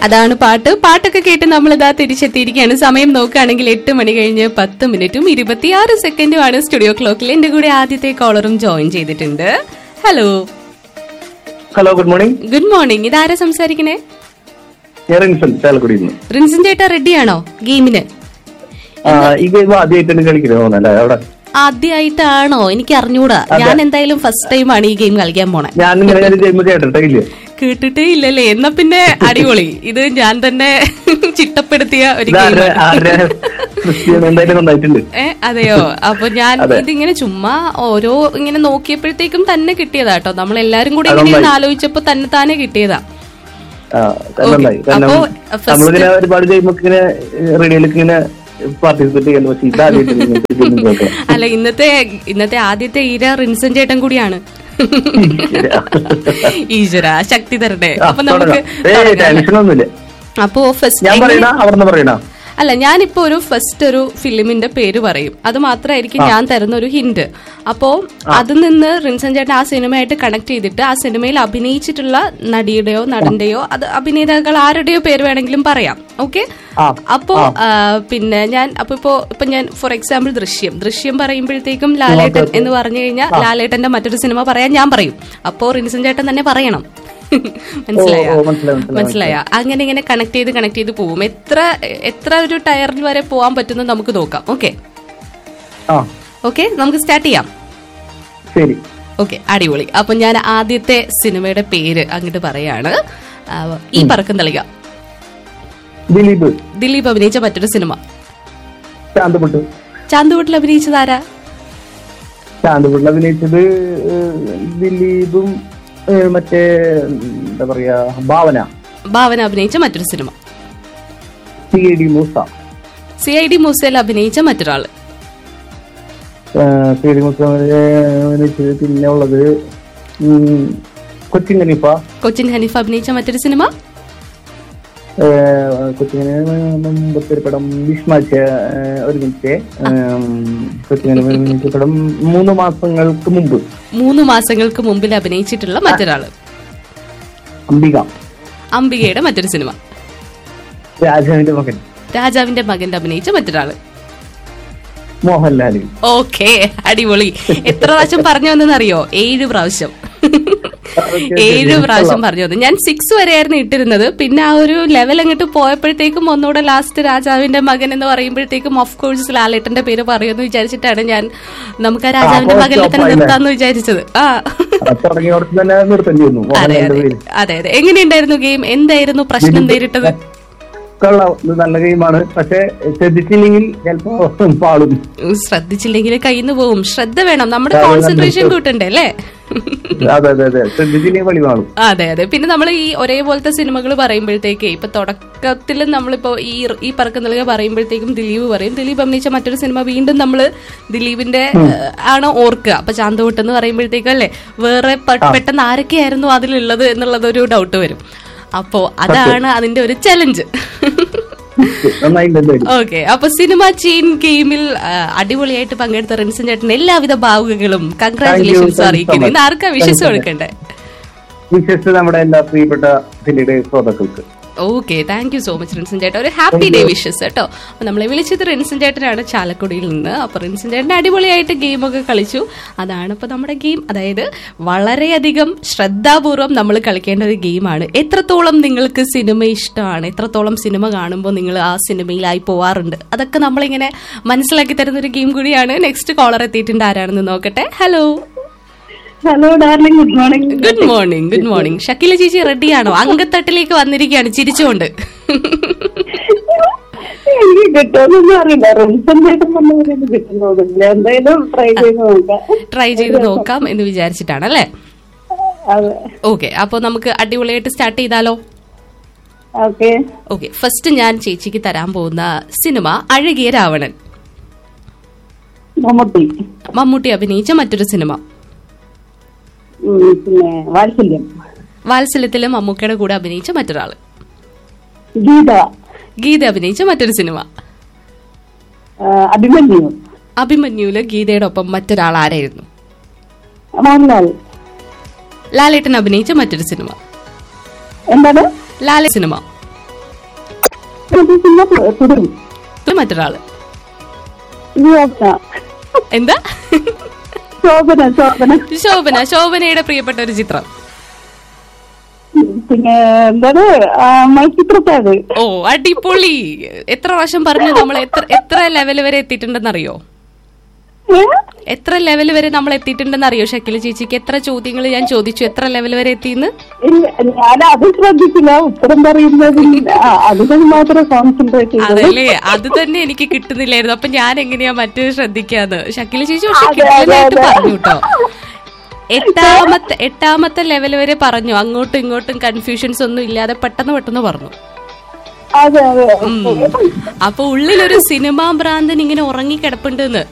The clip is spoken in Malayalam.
അതാണ് പാട്ട് പാട്ടൊക്കെ കേട്ട് നമ്മൾ ഇതാ തിരിച്ചെത്തിയിരിക്കുകയാണ് സമയം നോക്കുകയാണെങ്കിൽ എട്ട് മണി കഴിഞ്ഞ് പത്ത് മിനിറ്റും ഇരുപത്തിയാറ് സെക്കൻഡുമാണ് സ്റ്റുഡിയോ ക്ലോക്കിൽ എന്റെ കൂടെ ആദ്യത്തെ കോളറും ജോയിൻ ചെയ്തിട്ടുണ്ട് hello hello good morning good morning ഇതാരാ സംസാരിക്കണേ ഞാൻ റിൻസൺ ചാലക്കുടി നിന്ന് റിൻസൻ ചേട്ടാ റെഡിയാണോ ഗെയിമിന് ഈ ഗെയിം ആദ്യമായിട്ടാണ് കളിക്കുന്നത് തോന്നല്ലേ അവിടെ ആദ്യമായിട്ടാണോ എനിക്ക് അറിഞ്ഞൂടാ ഞാൻ എന്തായാലും ഫസ്റ്റ് ടൈം ആണ് ഈ ഗെയിം കളിക്കാൻ പോണേ ഞാൻ ഇങ്ങനെ ഞാൻ ഗെയിം കേട്ടിട്ടേ ഇല്ല കേട്ടിട്ടേ ഇല്ലല്ലേ എന്നാ പിന്നെ അടിപൊളി ഇത് ഞാൻ തന്നെ ചിട്ടപ്പെടുത്തിയ ഒരു ഇത് ആരുടെ ഗെയിം ആരുടെ ക്രിസ്ത്യൻ എന്തായാലും നന്നായിട്ടുണ്ട് ഏ അതെയോ അപ്പൊ ഞാൻ ഇതിങ്ങനെ ചുമ്മാ ഓരോ ഇങ്ങനെ നോക്കിയപ്പോഴത്തേക്കും തന്നെ കിട്ടിയതാ കേട്ടോ നമ്മൾ എല്ലാരും കൂടി ഇങ്ങനെ ഇരുന്ന് ആലോചിച്ചപ്പോ തന്നെ താനെ കിട്ടിയതാ ആ, നന്നായി കാരണം അപ്പോ, first- നമ്മളിങ്ങനെ ഒരുപാട് ഗെയിമൊക്കെ ഇങ്ങനെ റേഡിയോയിലൊക്കെ ഇങ്ങനെ പാർട്ടിസിപ്പേറ്റ് ചെയ്യുന്നു പക്ഷെ ഇതാദ്യമായിട്ട് ഇങ്ങനത്തെ ഗെയിം കേൾക്കണം അല്ല ഇന്നത്തെ ഇന്നത്തെ ആദ്യത്തെ ഈര റിൻസൻ ചേട്ടൻ കൂടിയാണ് ഈശ്വര ശക്തി തരട്ടെ അപ്പൊ നമുക്ക് ഏ ടെൻഷനൊന്നുമില്ല അപ്പോ ഫസ്റ്റ് ഞാൻ പറയണ അവിടുന്ന് പറയണ അല്ല ഞാനിപ്പോ ഒരു ഫസ്റ്റ് ഒരു ഫിലിമിന്റെ പേര് പറയും അത് മാത്രമായിരിക്കും ഞാൻ തരുന്ന ഒരു ഹിന്റ് അപ്പോ അതിൽ നിന്ന് റിൻസൻ ചേട്ടൻ ആ സിനിമയായിട്ട് കണക്ട് ചെയ്തിട്ട് ആ സിനിമയിൽ അഭിനയിച്ചിട്ടുള്ള നടിയുടെയോ നടന്റെയോ അത് അഭിനേതാക്കൾ ആരുടെയോ പേര് വേണമെങ്കിലും പറയാം ഓക്കെ ആ. അപ്പോ ആ, പിന്നെ ഞാൻ അപ്പൊ ഇപ്പോ ഇപ്പൊ ഞാൻ ഫോർ എക്സാമ്പിൾ ദൃശ്യം ദൃശ്യം പറയുമ്പോഴത്തേക്കും ലാലേട്ടൻ എന്ന് പറഞ്ഞു കഴിഞ്ഞാൽ ലാലേട്ടന്റെ മറ്റൊരു സിനിമ പറയാൻ ഞാൻ പറയും അപ്പോ റിൻസൻ ചേട്ടൻ തന്നെ പറയണം മനസ്സിലായ ഓ, മനസ്സിലായി, മനസ്സിലായി. മനസ്സിലായ അങ്ങനെ ഇങ്ങനെ കണക്ട് ചെയ്ത് കണക്ട് ചെയ്ത് പോവും എത്ര എത്ര ഒരു ടയറിൽ വരെ പോവാൻ പറ്റുന്നു നമുക്ക് നോക്കാം ഓക്കെ ആ ഓക്കെ നമുക്ക് സ്റ്റാർട്ട് ചെയ്യാം ശരി ഓക്കെ അടിപൊളി അപ്പൊ ഞാൻ ആദ്യത്തെ സിനിമയുടെ പേര് അങ്ങോട്ട് പറയാണ് ആ, ഈ പറക്കം തളിക ദിലീപ് ദിലീപ് അഭിനയിച്ച മറ്റൊരു സിനിമ ശാന്തപ്പെട്ട് ചാന്തുവട്ടിൽ അഭിനയിച്ചതാരാ ശാന്തപ്പെട്ട് അഭിനയിച്ചത് ഏഹ്, ദിലീപും ഏഹ്, മറ്റേ എന്താ പറയാ ഭാവന ഭാവന അഭിനയിച്ച മറ്റൊരു cinema C I D Moosa C I D മൂസയിൽ അഭിനയിച്ച മറ്റൊരാള് ഏഹ്, സി ഐ ഡി മൂസ അഭിനയിച്ചത് പിന്നെ ഉള്ളത് ഉം, കൊച്ചിൻ ഖനീഫ കൊച്ചിൻ ഹനീഫ് അഭിനയിച്ച മറ്റൊരു സിനിമ ഏഹ്, കൊച്ചിൻ മുമ്പത്തെ ഒരു പടം വിഷ്മാച്ച് ഒരു മിനിറ്റ് ഏഹ്, കൊച്ചിൻ ഖനീഫ അഭിനയിച്ച പടം മൂന്ന് മാസങ്ങൾക്ക് മുമ്പ് മൂന്ന് മാസങ്ങൾക്ക് മുമ്പിൽ അഭിനയിച്ചിട്ടുള്ള മറ്റൊരാള് അംബിക അംബികയുടെ മറ്റൊരു സിനിമ രാജാവിന്റെ മകൻ രാജാവിന്റെ മകന്റെ അഭിനയിച്ച മറ്റൊരാള് മോഹൻലാൽ ഓക്കെ അടിപൊളി എത്ര പ്രാവശ്യം പറഞ്ഞു വന്നെന്നറിയോ ഏഴ് പ്രാവശ്യം ഏഴ് പ്രാവശ്യം പറഞ്ഞു വന്നു ഞാൻ സിക്സ് വരെയായിരുന്നു ഇട്ടിരുന്നത് പിന്നെ ആ ഒരു ലെവൽ അങ്ങോട്ട് പോയപ്പോഴത്തേക്കും ഒന്നുകൂടെ ലാസ്റ്റ് രാജാവിന്റെ മകൻ എന്ന് പറയുമ്പോഴത്തേക്കും ഓഫ് കോഴ്സ് ലാലേട്ടന്റെ പേര് പറയുമെന്ന് വിചാരിച്ചിട്ടാണ് ഞാൻ നമുക്ക് ആ രാജാവിന്റെ ആ, മകനിൽ തന്നെ stop ആയില്ലേ? നിർത്താന്ന് വിചാരിച്ചത് ആ തുടങ്ങിയോടത്ത് തന്നെ നിർത്തേണ്ടി വന്നു അതെ മോഹൻലാലിന്റെ അതെ പേര് അതെ അതെ എങ്ങനെയുണ്ടായിരുന്നു ഗെയിം എന്തായിരുന്നു പ്രശ്നം നേരിട്ടത് കൊള്ളാം ഇത് നല്ല ഗെയിമാണ് പക്ഷെ ശ്രദ്ധിച്ചില്ലെങ്കിൽ ചിലപ്പോ പാളും ഉം, ശ്രദ്ധിച്ചില്ലെങ്കിൽ കയ്യിൽ നിന്ന് പോവും ശ്രദ്ധ വേണം നമ്മുടെ കോൺസെൻട്രേഷൻ കൂട്ടണ്ടേ അല്ലേ അതെ അതെ അതെ ശ്രദ്ധിച്ചില്ലെങ്കിൽ പളി പാളും അതെ അതെ പിന്നെ നമ്മൾ ഈ ഒരേപോലത്തെ സിനിമകൾ പറയുമ്പോഴത്തേക്ക് ഇപ്പൊ തുടക്കത്തിൽ നമ്മളിപ്പോ ഈ ഈ പറക്കം നൽകുക പറയുമ്പോഴത്തേക്കും ദിലീപ് പറയും ദിലീപ് അഭിനയിച്ച മറ്റൊരു സിനിമ വീണ്ടും നമ്മൾ ദിലീപിന്റെ ഏഹ്, ആണ് ഓർക്കുക അപ്പൊ ചാന്തോട്ട് എന്ന് പറയുമ്പോഴത്തേക്കും അല്ലേ വേറെ പെ- പെട്ടെന്ന് ആരൊക്കെയായിരുന്നു അതിലുള്ളത് എന്നുള്ളത് ഒരു ഡൗട്ട് വരും അപ്പോ അതാണ് അതിന്റെ ഒരു ചലഞ്ച് നന്നായിട്ടുണ്ട് എന്തായാലും. ഓക്കെ അപ്പൊ സിനിമ ചെയിൻ ഗെയിമിൽ ആ, അടിപൊളിയായിട്ട് പങ്കെടുത്ത റിൻസൻ ചേട്ടൻ എല്ലാവിധ ഭാവുകങ്ങളും കൺഗ്രാറ്റുലേഷൻസ് Thank you അറിയിക്കുന്നു so ഇന്ന് much. ആർക്കാ Thank വിശ്വസ് you. കൊടുക്കണ്ടേ വിശേഷിച്ച് നമ്മുടെ എല്ലാ പ്രിയപ്പെട്ട ദില്ലിയുടെ ശ്രോതാക്കൾക്ക് okay thank you so much Rinson ചേട്ടൻ ഒരു ഹാപ്പി ഡേ വിഷസ് കേട്ടോ അപ്പൊ നമ്മളെ വിളിച്ചത് റിൻസൻ ചേട്ടനാണ് ചാലക്കുടിയിൽ നിന്ന് അപ്പൊ റിൻസൻ ചേട്ടൻ അടിപൊളിയായിട്ട് ഗെയിമൊക്കെ കളിച്ചു അതാണ് ഇപ്പൊ നമ്മുടെ ഗെയിം അതായത് വളരെയധികം ശ്രദ്ധാപൂർവം നമ്മൾ കളിക്കേണ്ട ഒരു ഗെയിമാണ് എത്രത്തോളം നിങ്ങൾക്ക് സിനിമ ഇഷ്ടമാണ് എത്രത്തോളം സിനിമ കാണുമ്പോൾ നിങ്ങൾ ആ സിനിമയിലായി പോവാറുണ്ട് അതൊക്കെ നമ്മളിങ്ങനെ മനസ്സിലാക്കി തരുന്ന ഒരു ഗെയിം കൂടിയാണ് നെക്സ്റ്റ് കോളർ എത്തിയിട്ടുണ്ട് ആരാണെന്ന് നോക്കട്ടെ hello hello darling good morning good morning good morning Shakeela ചേച്ചി റെഡിയാണോ അങ്കത്തട്ടിലേക്ക് വന്നിരിക്കുകയാണ് ചിരിച്ചുകൊണ്ട് എനിക്ക് കിട്ടുമെന്നൊന്നും അറിയില്ല റിൻസൺ ചേട്ടൻ പറഞ്ഞവരൊന്നും കിട്ടുന്നൊന്നുമില്ല എന്തായാലും ട്രൈ ചെയ്ത് നോക്കാം ട്രൈ ചെയ്ത് നോക്കാം എന്ന് വിചാരിച്ചിട്ടാണ് അല്ലേ അതെ ഓക്കെ അപ്പോൾ നമുക്ക് അടിപൊളിയായിട്ട് സ്റ്റാർട്ട് ചെയ്താലോ ഓക്കെ ഓക്കെ ഫസ്റ്റ് ഞാൻ ചേച്ചിക്ക് തരാൻ പോകുന്ന സിനിമ അഴകിയ രാവണൻ മമ്മൂട്ടി മമ്മൂട്ടി അഭിനയിച്ച മറ്റൊരു സിനിമ ഉം, പിന്നെ വാത്സല്യം വാത്സല്യത്തിലെ മമ്മൂക്കയുടെ കൂടെ അഭിനയിച്ച മറ്റൊരാള് ഗീത ഗീത അഭിനയിച്ച മറ്റൊരു സിനിമ ആ, അഭിമന്യു അഭിമന്യുവില് ഗീതയുടെ ഒപ്പം മറ്റൊരാൾ ആരായിരുന്നു മോഹൻലാൽ ലാലേട്ടൻ അഭിനയിച്ച മറ്റൊരു സിനിമ എന്താണ് ലാല സിനിമ അത് പിന്നെ തുടരും ഇത് മറ്റൊരാള് ശോഭന എന്താ ശോഭന ശോഭന ശോഭന ശോഭനയുടെ പ്രിയപ്പെട്ട ഒരു ചിത്രം പിന്നെ എന്താണ് ആ, മൈച്ചിത്രത്താഴ് ഓ അടിപൊളി എത്ര പ്രാവശ്യം പറഞ്ഞു നമ്മൾ എത്ര എത്ര ലെവൽ വരെ എത്തിയിട്ടുണ്ടെന്ന് അറിയോ ഏ? എത്ര ലെവൽ വരെ നമ്മൾ എത്തിയിട്ടുണ്ടെന്ന് അറിയോ ഷക്കില ചേച്ചിക്ക് എത്ര ചോദ്യങ്ങൾ ഞാൻ ചോദിച്ചു എത്ര ലെവൽ വരെ എത്തിയെന്ന് ഇല്ല, ഞാൻ അത് ശ്രദ്ധിച്ചില്ല ഉത്തരം പറയുന്നതിൽ ആ, അതിന് മാത്രം കോൺസെൻട്രേറ്റ് ചെയ്തത് അതല്ലേ അത് തന്നെ എനിക്ക് കിട്ടുന്നില്ലായിരുന്നു അപ്പൊ ഞാൻ എങ്ങനെയാ മറ്റു ശ്രദ്ധിക്കാന്ന് ഷക്കില ചേച്ചി പക്ഷെ അതെ, അതെ, കിട്ടലായിട്ട് അതെ. പറഞ്ഞു കേട്ടോ എട്ടാമത്തെ എട്ടാമത്തെ ലെവൽ വരെ പറഞ്ഞു അങ്ങോട്ടും ഇങ്ങോട്ടും കൺഫ്യൂഷൻസ് ഒന്നും ഇല്ലാതെ പെട്ടെന്ന് പെട്ടെന്ന് പറഞ്ഞു അതെ അതെ അപ്പൊ ഉള്ളിലൊരു സിനിമാ ഭ്രാന്തൻ ഇങ്ങനെ ഉറങ്ങി കിടപ്പുണ്ടെന്ന്